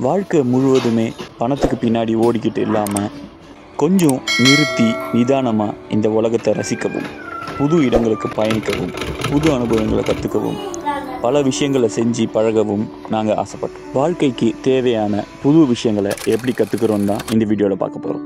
வாழ்க்கை முழுவதுமே பணத்துக்கு பின்னாடி ஓடிக்கிட்டு இல்லாமல் கொஞ்சம் நிறுத்தி நிதானமாக இந்த உலகத்தை ரசிக்கவும் புது இடங்களுக்கு பயணிக்கவும் புது அனுபவங்களை கற்றுக்கவும் பல விஷயங்களை செஞ்சு பழகவும் நாங்கள் ஆசைப்பட்டோம் வாழ்க்கைக்கு தேவையான புது விஷயங்களை எப்படி கற்றுக்குறோம் தான் இந்த வீடியோவில் பார்க்க போகிறோம்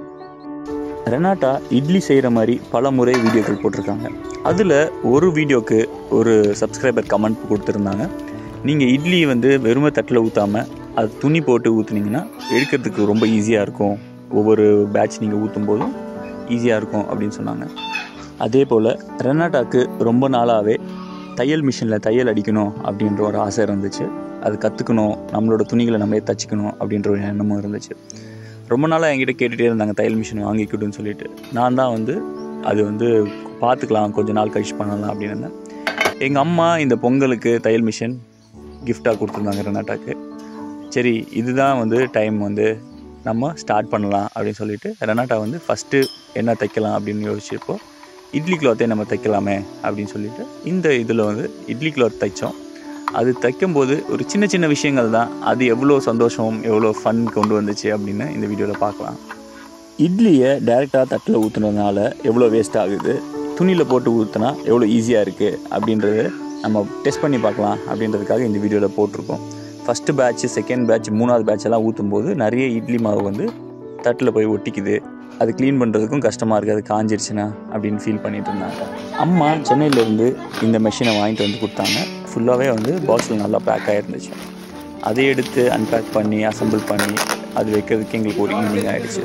ரெனாட்டா இட்லி செய்கிற மாதிரி பல முறை வீடியோக்கள் போட்டிருக்காங்க அதில் ஒரு வீடியோக்கு ஒரு சப்ஸ்கிரைபர் கமெண்ட் கொடுத்துருந்தாங்க நீங்கள் இட்லி வந்து வெறுமை தட்டில் ஊற்றாமல் அது துணி போட்டு ஊற்றுனீங்கன்னா எடுக்கிறதுக்கு ரொம்ப ஈஸியாக இருக்கும் ஒவ்வொரு பேட்ச் நீங்கள் ஊற்றும் போதும் ஈஸியாக இருக்கும் அப்படின்னு சொன்னாங்க அதே போல் ரெனாட்டாக்கு ரொம்ப நாளாகவே தையல் மிஷினில் தையல் அடிக்கணும் அப்படின்ற ஒரு ஆசை இருந்துச்சு அது கற்றுக்கணும் நம்மளோட துணிகளை நம்மளே தச்சுக்கணும் அப்படின்ற ஒரு எண்ணமும் இருந்துச்சு ரொம்ப நாளாக என்கிட்ட கேட்டுகிட்டே இருந்தாங்க தையல் மிஷின் வாங்கிக்கிட்டுன்னு சொல்லிட்டு நான் தான் வந்து அது வந்து பார்த்துக்கலாம் கொஞ்ச நாள் கழிச்சு பண்ணலாம் அப்படின்னு இருந்தேன் எங்கள் அம்மா இந்த பொங்கலுக்கு தையல் மிஷின் கிஃப்டாக கொடுத்துருந்தாங்க ரெனாட்டாக்கு சரி இதுதான் வந்து டைம் வந்து நம்ம ஸ்டார்ட் பண்ணலாம் அப்படின்னு சொல்லிட்டு ரெனாட்டா வந்து ஃபஸ்ட்டு என்ன தைக்கலாம் அப்படின்னு யோசிச்சப்போ இட்லி கிளாத்தே நம்ம தைக்கலாமே அப்படின்னு சொல்லிட்டு இந்த இதில் வந்து இட்லி கிளாத் தைச்சோம் அது தைக்கும்போது ஒரு சின்ன சின்ன விஷயங்கள் தான் அது எவ்வளோ சந்தோஷம் எவ்வளோ ஃபன் கொண்டு வந்துச்சு அப்படின்னு இந்த வீடியோவில் பார்க்கலாம் இட்லியை டைரெக்டாக தட்டில் ஊற்றுனதுனால எவ்வளோ வேஸ்ட் ஆகுது துணியில் போட்டு ஊற்றினா எவ்வளோ ஈஸியாக இருக்குது அப்படின்றது நம்ம டெஸ்ட் பண்ணி பார்க்கலாம் அப்படின்றதுக்காக இந்த வீடியோவில் போட்டிருக்கோம் ஃபஸ்ட்டு பேட்ச் செகண்ட் பேட்ச் மூணாவது பேட்ச் எல்லாம் ஊற்றும் போது நிறைய இட்லி மாவு வந்து தட்டில் போய் ஒட்டிக்குது அது க்ளீன் பண்ணுறதுக்கும் கஷ்டமாக இருக்குது அது காஞ்சிருச்சுன்னா அப்படின்னு ஃபீல் பண்ணிட்டு இருந்தாங்க அம்மா சென்னையிலேருந்து இந்த மெஷினை வாங்கிட்டு வந்து கொடுத்தாங்க ஃபுல்லாகவே வந்து பாக்ஸில் நல்லா பேக் ஆகிருந்துச்சு அதை எடுத்து அன்பேக் பண்ணி அசம்பிள் பண்ணி அது வைக்கிறதுக்கு எங்களுக்கு ஒரு ஈவினிங் ஆகிடுச்சு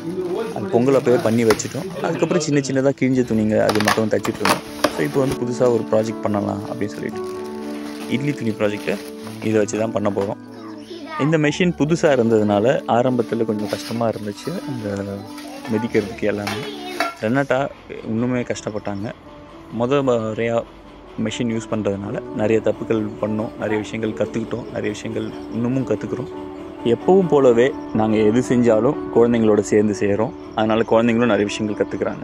அது பொங்கல் அப்போயே பண்ணி வச்சுட்டோம் அதுக்கப்புறம் சின்ன சின்னதாக கிழிஞ்ச துணிங்க அது மட்டும் தைச்சிட்டு இருந்தோம் ஸோ இப்போ வந்து புதுசாக ஒரு ப்ராஜெக்ட் பண்ணலாம் அப்படின்னு சொல்லிட்டு இட்லி துணி ப்ராஜெக்டை இதை வச்சு தான் பண்ண போகிறோம் இந்த மெஷின் புதுசாக இருந்ததுனால ஆரம்பத்தில் கொஞ்சம் கஷ்டமாக இருந்துச்சு இந்த மிதிக்கிறதுக்கு எல்லாமே ரெனாட்டா இன்னுமே கஷ்டப்பட்டாங்க முத முறையாக மெஷின் யூஸ் பண்ணுறதுனால நிறைய தப்புகள் பண்ணோம் நிறைய விஷயங்கள் கற்றுக்கிட்டோம் நிறைய விஷயங்கள் இன்னமும் கற்றுக்குறோம் எப்பவும் போலவே நாங்கள் எது செஞ்சாலும் குழந்தைங்களோட சேர்ந்து செய்கிறோம் அதனால் குழந்தைங்களும் நிறைய விஷயங்கள் கற்றுக்குறாங்க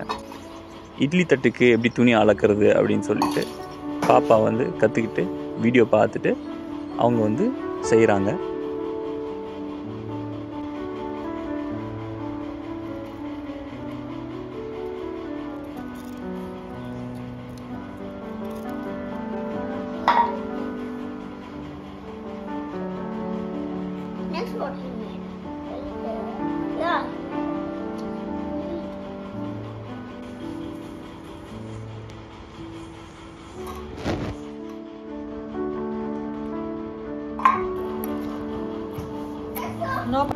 இட்லி தட்டுக்கு எப்படி துணி அளக்கிறது அப்படின்னு சொல்லிட்டு பாப்பா வந்து கற்றுக்கிட்டு வீடியோ பார்த்துட்டு அவங்க வந்து செய்கிறாங்க Next what you need. Yeah. No.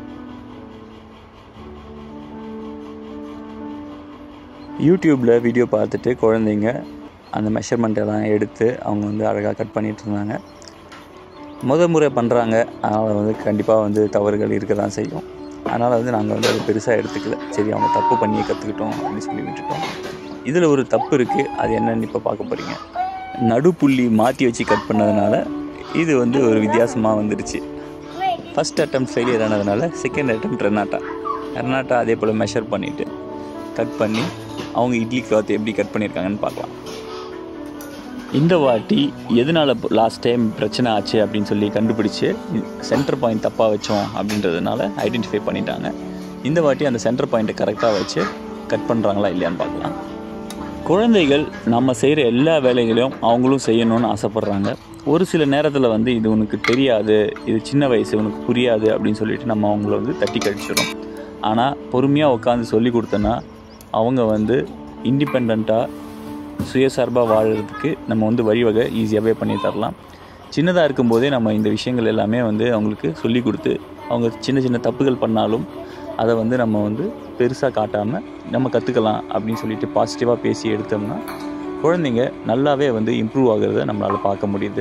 யூடியூப்பில் வீடியோ பார்த்துட்டு குழந்தைங்க அந்த மெஷர்மெண்ட் எல்லாம் எடுத்து அவங்க வந்து அழகாக கட் பண்ணிட்டு இருந்தாங்க முத முறை பண்ணுறாங்க அதனால் வந்து கண்டிப்பாக வந்து தவறுகள் இருக்க தான் செய்யும் அதனால் வந்து நாங்கள் வந்து அதை பெருசாக எடுத்துக்கல சரி அவங்க தப்பு பண்ணியே கற்றுக்கிட்டோம் அப்படின்னு சொல்லி விட்டுட்டோம் இதில் ஒரு தப்பு இருக்குது அது என்னன்னு இப்போ பார்க்க போகிறீங்க நடுப்புள்ளி மாற்றி வச்சு கட் பண்ணதுனால இது வந்து ஒரு வித்தியாசமாக வந்துடுச்சு Wait. ஃபஸ்ட் அட்டம் ஃபெயிலியர் ஆனதுனால செகண்ட் அட்டம் ரெனாட்டா ரெனாட்டா அதே போல் மெஷர் பண்ணிவிட்டு கட் பண்ணி அவங்க இட்லி கிளாத் எப்படி கட் பண்ணியிருக்காங்கன்னு பார்க்கலாம் இந்த வாட்டி எதனால் லாஸ்ட் டைம் பிரச்சனை ஆச்சு அப்படின்னு சொல்லி கண்டுபிடிச்சு சென்டர் பாயிண்ட் தப்பாக வச்சோம் அப்படின்றதுனால ஐடென்டிஃபை பண்ணிட்டாங்க இந்த வாட்டி அந்த சென்டர் பாயிண்ட்டை கரெக்டாக வச்சு கட் பண்ணுறாங்களா இல்லையான்னு பார்க்கலாம் குழந்தைகள் நம்ம செய்கிற எல்லா வேலைகளையும் அவங்களும் செய்யணும்னு ஆசைப்பட்றாங்க ஒரு சில நேரத்தில் வந்து இது உனக்கு தெரியாது இது சின்ன வயசு உனக்கு புரியாது அப்படின்னு சொல்லிட்டு நம்ம அவங்கள வந்து தட்டி கழிச்சிடும் ஆனால் பொறுமையாக உட்காந்து சொல்லி கொடுத்தோன்னா அவங்க வந்து இண்டிபெண்ட்டாக சுயசார்பாக வாழறதுக்கு நம்ம வந்து வழிவகை ஈஸியாகவே பண்ணி தரலாம் சின்னதாக இருக்கும்போதே நம்ம இந்த விஷயங்கள் எல்லாமே வந்து அவங்களுக்கு சொல்லி கொடுத்து அவங்க சின்ன சின்ன தப்புகள் பண்ணாலும் அதை வந்து நம்ம வந்து பெருசாக காட்டாமல் நம்ம கற்றுக்கலாம் அப்படின்னு சொல்லிட்டு பாசிட்டிவாக பேசி எடுத்தோம்னா குழந்தைங்க நல்லாவே வந்து இம்ப்ரூவ் ஆகுறத நம்மளால் பார்க்க முடியுது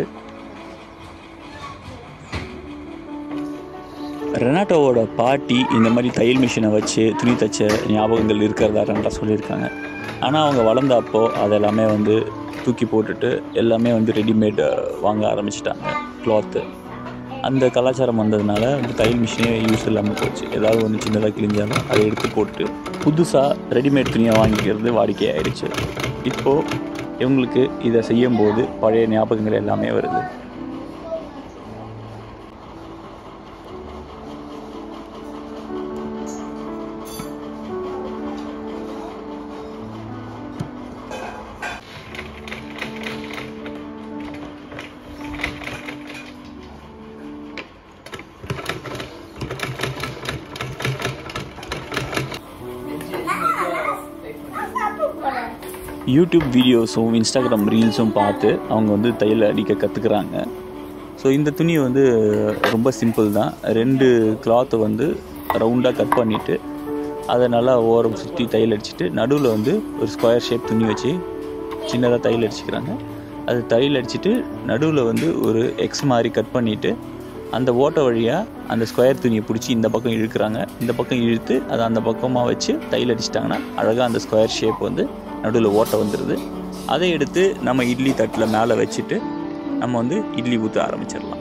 ரெனாட்டோவோட பாட்டி இந்த மாதிரி தையல் மிஷினை வச்சு துணி தைச்ச ஞாபகங்கள் இருக்கிறதா ரெனாட்டா சொல்லியிருக்காங்க ஆனால் அவங்க வளர்ந்தப்போ அதெல்லாமே வந்து தூக்கி போட்டுட்டு எல்லாமே வந்து ரெடிமேட் வாங்க ஆரம்பிச்சிட்டாங்க கிளாத்து அந்த கலாச்சாரம் வந்ததுனால வந்து தையல் மிஷினே யூஸ் இல்லாமல் போச்சு ஏதாவது ஒன்று சின்னதாக கிழிஞ்சாலும் அதை எடுத்து போட்டு புதுசாக ரெடிமேட் துணியை வாங்கிக்கிறது வாடிக்கையாயிடுச்சு இப்போது இவங்களுக்கு இதை செய்யும்போது பழைய ஞாபகங்கள் எல்லாமே வருது யூடியூப் வீடியோஸும் இன்ஸ்டாகிராம் ரீல்ஸும் பார்த்து அவங்க வந்து தையல் அடிக்க கற்றுக்குறாங்க ஸோ இந்த துணி வந்து ரொம்ப சிம்பிள் தான் ரெண்டு கிளாத்தை வந்து ரவுண்டாக கட் பண்ணிவிட்டு அதை நல்லா ஓரம் சுற்றி தையல் அடிச்சுட்டு நடுவில் வந்து ஒரு ஸ்கொயர் ஷேப் துணி வச்சு சின்னதாக தையல் அடிச்சுக்கிறாங்க அது தையல் அடிச்சுட்டு நடுவில் வந்து ஒரு எக்ஸ் மாதிரி கட் பண்ணிவிட்டு அந்த ஓட்டை வழியாக அந்த ஸ்கொயர் துணியை பிடிச்சி இந்த பக்கம் இழுக்கிறாங்க இந்த பக்கம் இழுத்து அதை அந்த பக்கமாக வச்சு தையல் அடிச்சிட்டாங்கன்னா அழகாக அந்த ஸ்கொயர் ஷேப் வந்து நடுவில் ஓட்டை வந்துடுது அதை எடுத்து நம்ம இட்லி தட்டில் மேலே வச்சுட்டு நம்ம வந்து இட்லி ஊற்ற ஆரம்பிச்சிடலாம்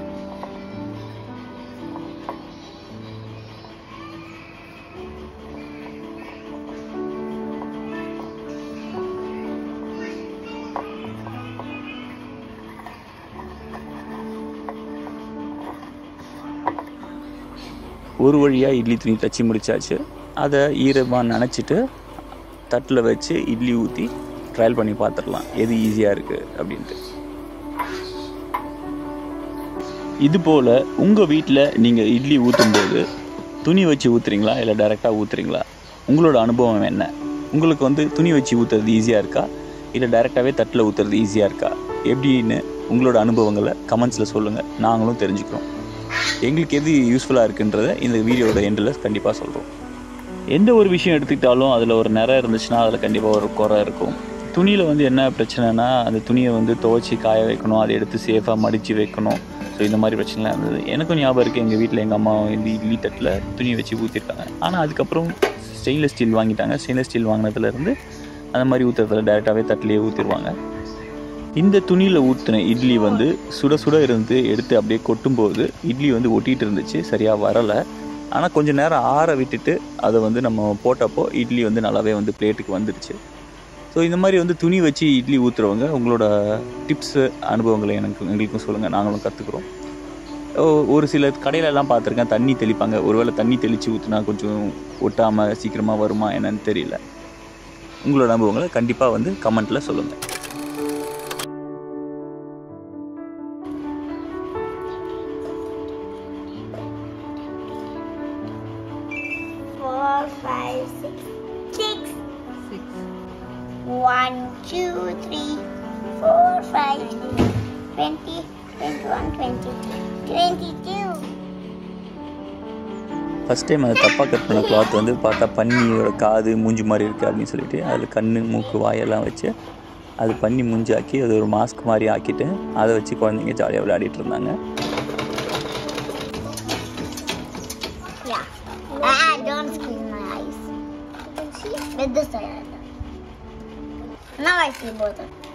ஒரு வழியாக இட்லி துணி தச்சு முடிச்சாச்சு அதை ஈரமாக நனைச்சிட்டு தட்டில் வச்சு இட்லி ஊற்றி ட்ரையல் பண்ணி பார்த்துடலாம் எது ஈஸியாக இருக்குது அப்படின்ட்டு இது போல் உங்கள் வீட்டில் நீங்கள் இட்லி ஊற்றும்போது துணி வச்சு ஊற்றுறீங்களா இல்லை டைரெக்டாக ஊற்றுறீங்களா உங்களோட அனுபவம் என்ன உங்களுக்கு வந்து துணி வச்சு ஊற்றுறது ஈஸியாக இருக்கா இல்லை டைரெக்டாகவே தட்டில் ஊற்றுறது ஈஸியாக இருக்கா எப்படின்னு உங்களோட அனுபவங்களை கமெண்ட்ஸில் சொல்லுங்கள் நாங்களும் தெரிஞ்சுக்கிறோம் எங்களுக்கு எது யூஸ்ஃபுல்லாக இருக்குன்றதை இந்த வீடியோட எண்டில் கண்டிப்பாக சொல்கிறோம் எந்த ஒரு விஷயம் எடுத்துக்கிட்டாலும் அதில் ஒரு நிறை இருந்துச்சுன்னா அதில் கண்டிப்பாக ஒரு குறை இருக்கும் துணியில் வந்து என்ன பிரச்சனைனா அந்த துணியை வந்து துவைச்சி காய வைக்கணும் அதை எடுத்து சேஃபாக மடித்து வைக்கணும் ஸோ இந்த மாதிரி பிரச்சனைலாம் இருந்தது எனக்கும் ஞாபகம் இருக்குது எங்கள் வீட்டில் எங்கள் அம்மா இந்த இட்லி தட்டில் துணி வச்சு ஊற்றிருக்காங்க ஆனால் அதுக்கப்புறம் ஸ்டெயின்லெஸ் ஸ்டீல் வாங்கிட்டாங்க ஸ்டெயின்லெஸ் ஸ்டீல் வாங்கினதுலேருந்து அந்த மாதிரி ஊற்றுறதுல டேரெக்டாகவே தட்டிலேயே ஊற்றிடுவாங்க இந்த துணியில் ஊற்றின இட்லி வந்து சுட சுட இருந்து எடுத்து அப்படியே கொட்டும்போது இட்லி வந்து ஒட்டிகிட்டு இருந்துச்சு சரியாக வரலை ஆனால் கொஞ்சம் நேரம் ஆற விட்டுட்டு அதை வந்து நம்ம போட்டப்போ இட்லி வந்து நல்லாவே வந்து பிளேட்டுக்கு வந்துடுச்சு ஸோ இந்த மாதிரி வந்து துணி வச்சு இட்லி ஊற்றுறவங்க உங்களோட டிப்ஸு அனுபவங்களை எனக்கு எங்களுக்கும் சொல்லுங்கள் நாங்களும் கற்றுக்குறோம் ஒரு சில கடையிலலாம் பார்த்துருக்கேன் தண்ணி தெளிப்பாங்க ஒருவேளை தண்ணி தெளித்து ஊற்றினா கொஞ்சம் ஒட்டாமல் சீக்கிரமாக வருமா என்னன்னு தெரியல உங்களோட அனுபவங்களை கண்டிப்பாக வந்து கமெண்ட்டில் சொல்லுங்கள் Four, five, six. Six. Six. One, two, three, four, five, six. Twenty, twenty-one, twenty-two, twenty-two. First time அதை தப்பாக கட் பண்ண கிளாத் வந்து பார்த்தா பன்னியோட காது மூஞ்சி மாதிரி இருக்குது அப்படின்னு சொல்லிட்டு அதில் கண் மூக்கு வாயெல்லாம் வச்சு அது பண்ணி மூஞ்சி ஆக்கி அது ஒரு மாஸ்க் மாதிரி ஆக்கிட்டு அதை வச்சு குழந்தைங்க ஜாலியாக விளையாடிட்டு இருந்தாங்க Yeah. Ah, don't squeeze my eyes. You can see with this side. Now I see both of them.